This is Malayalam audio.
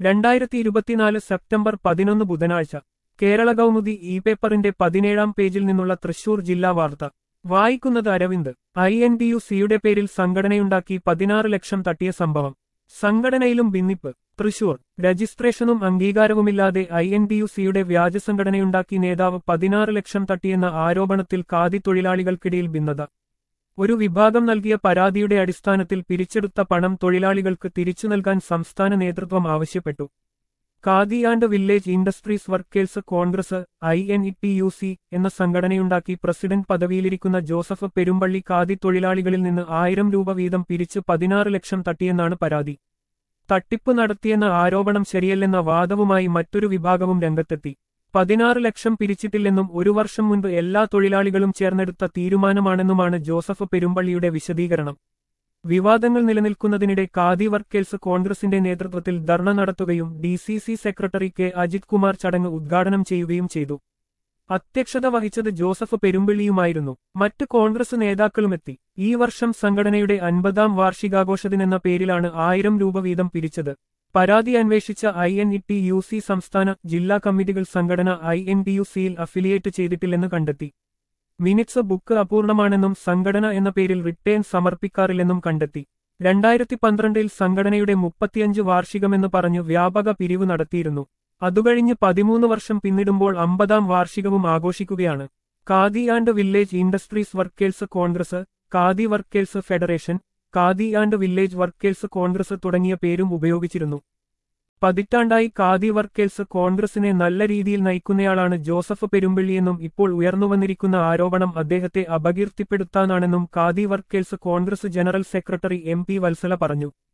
രണ്ടായിരത്തി ഇരുപത്തിനാല് സെപ്റ്റംബർ പതിനൊന്ന് ബുധനാഴ്ച കേരള കൗമുദി ഇ പേപ്പറിന്റെ പതിനേഴാം പേജിൽ നിന്നുള്ള തൃശൂർ ജില്ലാ വാർത്ത വായിക്കുന്നത് Aravind I N T U സിയുടെ പേരിൽ സംഘടനയുണ്ടാക്കി പതിനാറ് ലക്ഷം തട്ടിയ സംഭവം സംഘടനയിലും ഭിന്നിപ്പ് തൃശൂർ രജിസ്ട്രേഷനും അംഗീകാരവുമില്ലാതെ ഐ എൻ ടി യു സിയുടെ വ്യാജ സംഘടനയുണ്ടാക്കി നേതാവ് പതിനാറ് ലക്ഷം തട്ടിയെന്ന ആരോപണത്തിൽ ഖാദി തൊഴിലാളികൾക്കിടയിൽ ഭിന്നത ഒരു വിഭാഗം നൽകിയ പരാതിയുടെ അടിസ്ഥാനത്തിൽ പിരിച്ചെടുത്ത പണം തൊഴിലാളികൾക്ക് തിരിച്ചു നൽകാൻ സംസ്ഥാന നേതൃത്വം ആവശ്യപ്പെട്ടു Khadi and village industries workers Congress I N E T U C എന്ന സംഘടനയുണ്ടാക്കി പ്രസിഡന്റ് പദവിയിലിരിക്കുന്ന ജോസഫ് പെരുമ്പള്ളി ഖാദി തൊഴിലാളികളിൽ നിന്ന് ആയിരം രൂപ വീതം പിരിച്ച് പതിനാറ് ലക്ഷം തട്ടിയെന്നാണ് പരാതി തട്ടിപ്പ് നടത്തിയെന്ന ആരോപണം ശരിയല്ലെന്ന വാദവുമായി മറ്റൊരു വിഭാഗവും രംഗത്തെത്തി പതിനാറ് ലക്ഷം പിരിച്ചിട്ടില്ലെന്നും ഒരു വർഷം മുൻപ് എല്ലാ തൊഴിലാളികളും ചേർന്നെടുത്ത തീരുമാനമാണെന്നുമാണ് ജോസഫ് പെരുമ്പള്ളിയുടെ വിശദീകരണം വിവാദങ്ങൾ നിലനിൽക്കുന്നതിനിടെ ഖാദി വർക്കേഴ്സ് കോൺഗ്രസിന്റെ നേതൃത്വത്തിൽ ധർണ നടത്തുകയും D C C secretary K Ajith Kumar ചടങ്ങ് ഉദ്ഘാടനം ചെയ്യുകയും ചെയ്തു അധ്യക്ഷത വഹിച്ചത് ജോസഫ് പെരുമ്പിള്ളിയുമായിരുന്നു മറ്റ് കോൺഗ്രസ് നേതാക്കളുമെത്തി ഈ വർഷം സംഘടനയുടെ അൻപതാം വാർഷികാഘോഷത്തിനെന്ന പേരിലാണ് ആയിരം രൂപ വീതം പിരിച്ചത് പരാതി അന്വേഷിച്ച I N E T U C സംസ്ഥാന ജില്ലാ കമ്മിറ്റികൾ സംഘടന ഐ എൻ ടി യു സിയിൽ അഫിലിയേറ്റ് ചെയ്തിട്ടില്ലെന്ന് കണ്ടെത്തി മിനിറ്റ്സ് ബുക്ക് അപൂർണമാണെന്നും സംഘടന എന്ന പേരിൽ റിട്ടേൺ സമർപ്പിക്കാറില്ലെന്നും കണ്ടെത്തി രണ്ടായിരത്തി പന്ത്രണ്ടിൽ സംഘടനയുടെ മുപ്പത്തിയഞ്ച് വാർഷികമെന്ന് പറഞ്ഞു വ്യാപക പിരിവ് നടത്തിയിരുന്നു അതുകഴിഞ്ഞ് പതിമൂന്ന് വർഷം പിന്നിടുമ്പോൾ അമ്പതാം വാർഷികവും ആഘോഷിക്കുകയാണ് Khadi and village industries workers Congress Khadi workers federation Khadi and village workers Congress തുടങ്ങിയ പേരും ഉപയോഗിച്ചിരുന്നു പതിറ്റാണ്ടായി ഖാദി വർക്കേഴ്സ് കോൺഗ്രസിനെ നല്ല രീതിയിൽ നയിക്കുന്നയാളാണ് ജോസഫ് പെരുമ്പള്ളിയെന്നും ഇപ്പോൾ ഉയർന്നുവന്നിരിക്കുന്ന ആരോപണം അദ്ദേഹത്തെ അപകീർത്തിപ്പെടുത്താനാണെന്നും Khadi workers Congress general secretary M P Vatsala പറഞ്ഞു